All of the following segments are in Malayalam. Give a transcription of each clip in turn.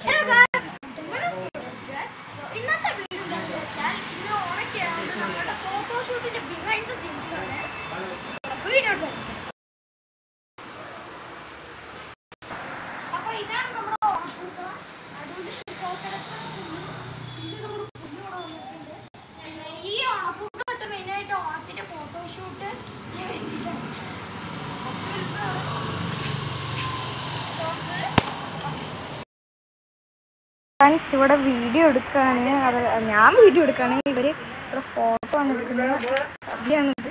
ഇന്നത്തെ വീഡിയോ എന്താണെന്ന് വെച്ചാൽ ഇന്ന് ഓണൊക്കെയാണ് നമ്മുടെ ഫോട്ടോഷൂട്ടിന്റെ ബിഹൈൻഡ് ദ സീൻസ് ആണ് വീഡിയോ അപ്പൊ ഇതാണ് നമ്മുടെ ഓണപ്പൂക്ക അടൂര് പൂക്കോട്ടടക്കം ഈ ഓണപ്പൂക്ക തൊട്ട് മെയിനായിട്ട് ഓണത്തിന്റെ ഫോട്ടോഷൂട്ട് ഫ്രണ്ട്സ് ഇവിടെ വീഡിയോ എടുക്കുകയാണ് അത് ഞാൻ വീഡിയോ എടുക്കുകയാണ് ഇവർ ഇവിടെ ഫോട്ടോ ആണ് എടുക്കുന്നത് അവിയാണിത്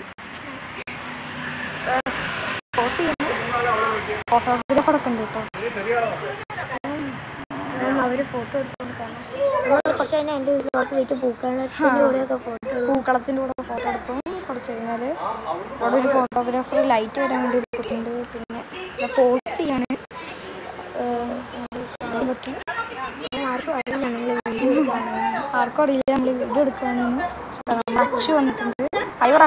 ഫോട്ടോഗ്രാഫർ ഒക്കെ ഉണ്ട് കേട്ടോ അവർ ഫോട്ടോ എടുത്തുകൊടുക്കാണ് കുറച്ച് കഴിഞ്ഞാൽ എൻ്റെ വീട്ടിലോട്ട് വീട്ടിൽ പൂക്കളത്തിൻ്റെ കൂടെയൊക്കെ ഫോട്ടോ പൂക്കളത്തിൻ്റെ കൂടെ ഫോട്ടോ എടുക്കും കുറച്ച് കഴിഞ്ഞാൽ അവിടെ ഒരു ഫോട്ടോഗ്രാഫർ ലൈറ്റ് വരാൻ വേണ്ടി എടുത്തിട്ടുണ്ട് പിന്നെ പോസ് ചെയ്യാണ് ഏഹ്, കാണാൻ പറ്റും ആർക്കും അറിയില്ല നമ്മൾ വീഡിയോ കാണുന്നത് ആർക്കും അറിയില്ല നമ്മൾ വീഡിയോ എടുക്കുകയാണെന്ന് നമ്മുടെ അച്ചു വന്നിട്ടുണ്ട് അയ്യോടാ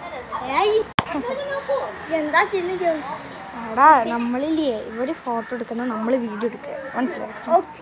എന്താ ചിന്തിക്കും എടാ നമ്മളില്ലേ ഇവർ ഫോട്ടോ എടുക്കുന്ന നമ്മൾ വീഡിയോ എടുക്കുക മനസ്സിലായി ഓക്കെ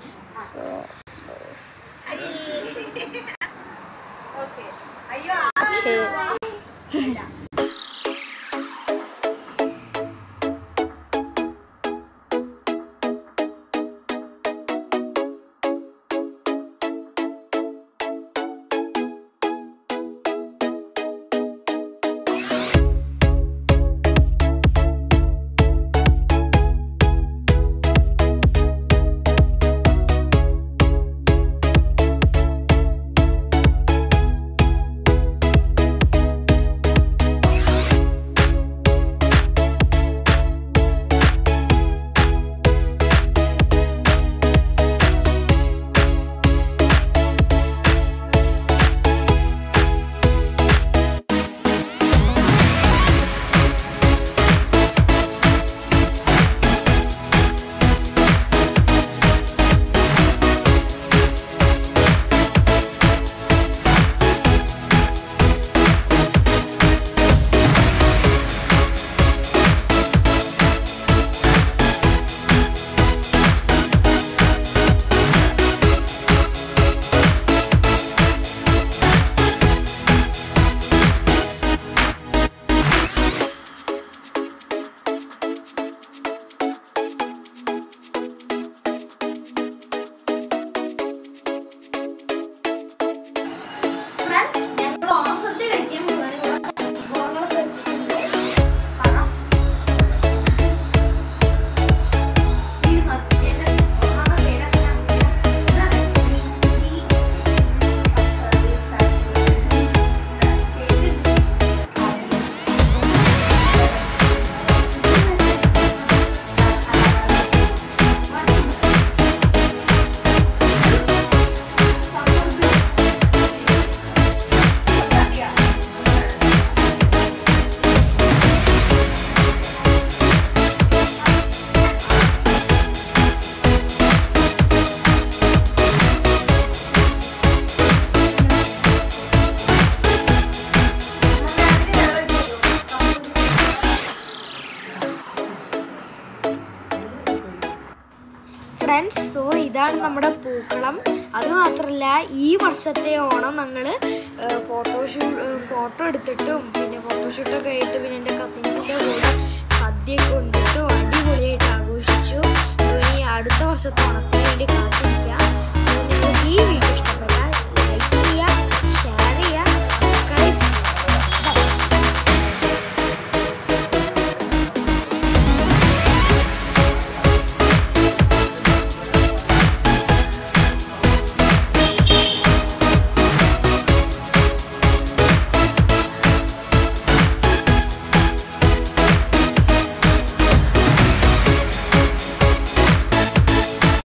ഫ്രണ്ട്സ് ഞങ്ങൾ ഓണസദ്യ കഴിക്കാൻ പോവാണ് ഓണങ്ങളൊക്കെ വെച്ചിട്ടുണ്ട് പഴം ഈ സദ്യയുടെ ഓണ പേരൊക്കെ ഇതാണ് ഈ ചേച്ചി ഫ്രണ്ട്സ് സോ ഇതാണ് നമ്മുടെ പൂക്കളം അത് മാത്രമല്ല ഈ വർഷത്തെ ഓണം ഞങ്ങൾ ഫോട്ടോഷൂട്ട് ഫോട്ടോ എടുത്തിട്ടും പിന്നെ ഫോട്ടോഷൂട്ടൊക്കെ ആയിട്ട് പിന്നെ എൻ്റെ കസിൻസിൻ്റെ കൂടെ സദ്യയൊക്കെ കൊണ്ടിട്ടും അടിപൊളിയായിട്ട് ആഘോഷിച്ചു സോ ഇനി അടുത്ത വർഷത്തെ ഓണത്തിന് വേണ്ടി കാത്തിരിക്കാം So, നിങ്ങൾക്ക് ഈ വീഡിയോ